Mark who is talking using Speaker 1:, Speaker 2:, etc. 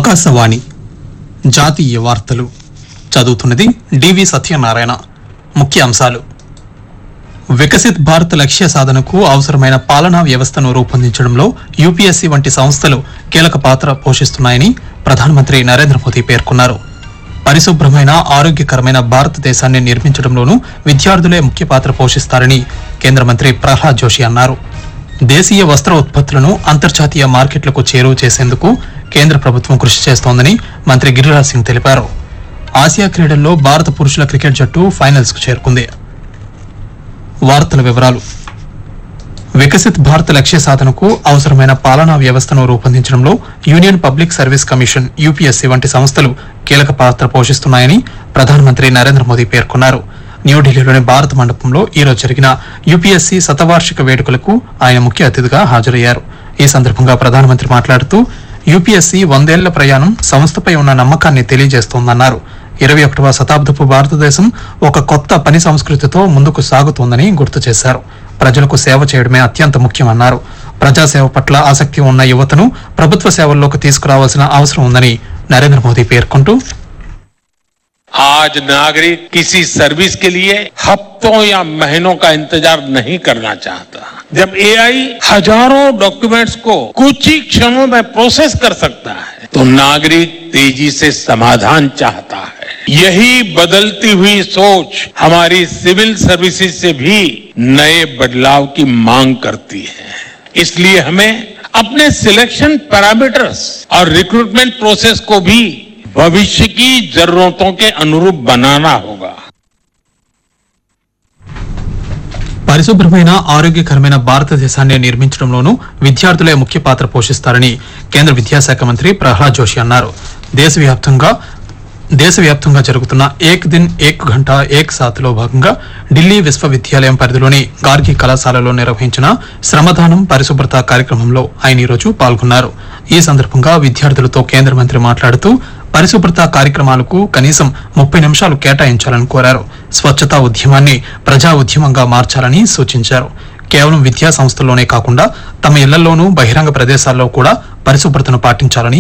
Speaker 1: ఆకాశవాణి జాతీయ వార్తలు చదువుతున్నది డివి సత్యనారాయణ ముఖ్య అంశాలు వికసిత్ భారత్ లక్ష్య సాధనకు అవసరమైన పాలనా వ్యవస్థను రూపొందించడంలో యూపీఎస్సీ వంటి సంస్థలు కీలక పాత్ర పోషిస్తున్నాయని ప్రధానమంత్రి నరేంద్ర మోదీ పేర్కొన్నారు పరిశుభ్రమైన ఆరోగ్యకరమైన భారతదేశాన్ని నిర్మించడంలోనూ విద్యార్థులే ముఖ్య పాత్ర పోషిస్తారని కేంద్ర మంత్రి ప్రహ్లాద్ జోషి అన్నారు దేశీయ వస్త్ర ఉత్పత్తులను అంతర్జాతీయ మార్కెట్లకు చేరువ చేసేందుకు కేంద్ర ప్రభుత్వం కృషి చేస్తోందని మంత్రి గిరిరాజ్ సింగ్ తెలిపారు ఆసియా క్రీడల్లో భారత పురుషుల క్రికెట్ జట్టు ఫైనల్స్ కు చేరుకుంది వార్తల వివరాలు వికసిత్ భారత్ లక్ష్య సాధనకు అవసరమైన పాలనా వ్యవస్థను రూపొందించడంలో Union Public Service Commission UPSC వంటి సంస్థలు కీలక పాత్ర పోషిస్తున్నాయని ప్రధానమంత్రి నరేంద్ర మోదీ పేర్కొన్నారు న్యూఢిల్లీలోని భారత మండపంలో ఈ రోజు జరిగిన యూపీఎస్సీ శతవార్షిక వేడుకలకు ఆయన ముఖ్య అతిథిగా హాజరయ్యారు ఈ సందర్భంగా ప్రధానమంత్రి మాట్లాడుతూ యూపీఎస్సీ వందేళ్ల ప్రయాణం సంస్థపై ఉన్న నమ్మకాన్ని తెలియజేస్తోందన్నారు ఇరవై ఒకటవ శతాబ్దపు భారతదేశం ఒక కొత్త పని సంస్కృతితో ముందుకు సాగుతోందని గుర్తు చేశారు ప్రజలకు సేవ చేయడమే అత్యంత ముఖ్యమన్నారు ప్రజాసేవ పట్ల ఆసక్తి ఉన్న యువతను ప్రభుత్వ సేవల్లోకి తీసుకురావాల్సిన అవసరం ఉందని నరేంద్ర మోదీ పేర్కొంటూ
Speaker 2: आज नागरिक किसी सर्विस के लिए हफ्तों या महीनों का इंतजार नहीं करना चाहता जब एआई हजारों डॉक्यूमेंट्स को कुछ ही क्षणों में प्रोसेस कर सकता है तो नागरिक तेजी से समाधान चाहता है यही बदलती हुई सोच हमारी सिविल सर्विसेज से भी नए बदलाव की मांग करती है इसलिए हमें अपने सिलेक्शन पैरामीटर्स और रिक्रूटमेंट प्रोसेस को भी भविष्य की जरूरतों के अनुरूप बनाना होगा
Speaker 1: పరిశుభ్రమైన ఆరోగ్యకరమైన భారతదేశాన్ని నిర్మించడంలోనూ విద్యార్థులే ముఖ్య పాత్ర పోషిస్తారని కేంద్ర విద్యాశాఖ మంత్రి ప్రహ్లాద్ జోషి అన్నారు దేశవ్యాప్తంగా దేశవ్యాప్తంగా జరుగుతున్న ఏక్ దిన్ ఏక్ గంట ఏక్ సాత్ లో భాగంగా ఢిల్లీ విశ్వవిద్యాలయం పరిధిలోని గార్గి కళాశాలలో నిర్వహించిన శ్రమదానం పరిశుభ్రత కార్యక్రమంలో ఆయన ఈరోజు పాల్గొన్నారు ఈ సందర్భంగా విద్యార్థులతో కేంద్ర మంత్రి మాట్లాడుతూ పరిశుభ్రత కార్యక్రమాలకు కనీసం ముప్పై నిమిషాలు కేటాయించాలని కోరారు స్వచ్ఛతా ఉద్యమాన్ని ప్రజా ఉద్యమంగా మార్చాలని సూచించారు కేవలం విద్యా సంస్థల్లోనే కాకుండా తమ ఇళ్లలోనూ బహిరంగ ప్రదేశాల్లో కూడా పరిశుభ్రతను పాటించాలని